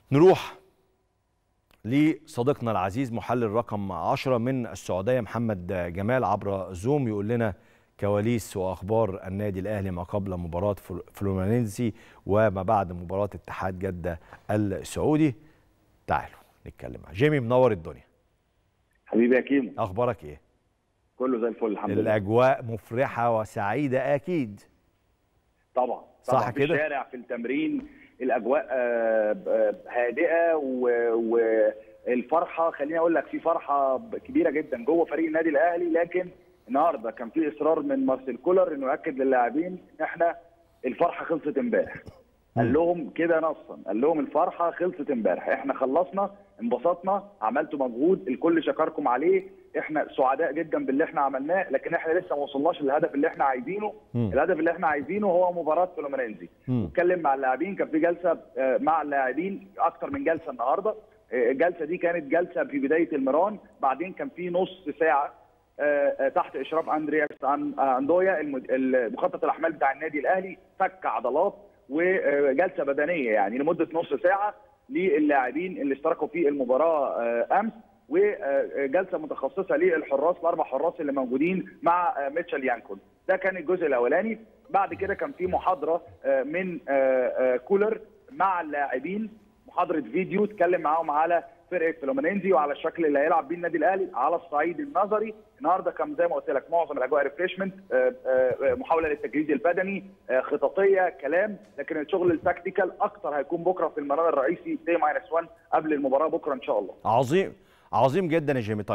نروح لصديقنا العزيز محلل رقم 10 من السعوديه محمد جمال عبر زوم يقول لنا كواليس واخبار النادي الاهلي ما قبل مباراه فلومينينزي وما بعد مباراه اتحاد جده السعودي تعالوا نتكلم جيمي منور الدنيا حبيبي يا كيمو اخبارك ايه كله زي الفل الحمد لله الاجواء مفرحه وسعيده اكيد طبعا صح طبعا في كده؟ الشارع في التمرين الاجواء آه، آه، هادئه والفرحه خليني اقول لك في فرحه كبيره جدا جوه فريق النادي الاهلي لكن النهارده كان في اصرار من مارسيل كولر انه ياكد للاعبين ان احنا الفرحه خلصت امبارح قال لهم كده نصا قال لهم الفرحه خلصت امبارح احنا خلصنا انبسطنا عملتوا مجهود الكل شكركم عليه احنا سعداء جدا باللي احنا عملناه لكن احنا لسه ما وصلناش للهدف اللي احنا عايزينه مم. الهدف اللي احنا عايزينه هو مباراه فلومينينزي مم. اتكلم مع اللاعبين كان في جلسه آه، مع اللاعبين اكتر من جلسه النهارده آه، الجلسه دي كانت جلسه في بدايه المران بعدين كان في نص ساعه آه، آه، تحت اشراف اندرياس أن- اندويا المد- المخطط الاحمال بتاع النادي الاهلي فك عضلات وجلسه بدنيه يعني لمده نص ساعه للاعبين اللي اشتركوا في المباراه آه، امس وجلسه متخصصه للحراس الاربع حراس اللي موجودين مع آه، ميتشل يانكون ده كان الجزء الاولاني بعد كده كان في محاضره آه، من آه، آه، كولر مع اللاعبين محاضره فيديو اتكلم معاهم على فرقه فلومينينزي وعلى الشكل اللي هيلعب بيه النادي الاهلي على الصعيد النظري النهارده كان زي ما قلت لك معظم الاجواء ريفريشمنت محاوله للتجهيز البدني آه، خططيه كلام لكن الشغل التكتيكال اكتر هيكون بكره في المران الرئيسي دي ماينس 1 قبل المباراه بكره ان شاء الله عظيم عظيم جدا يا جيمي طيب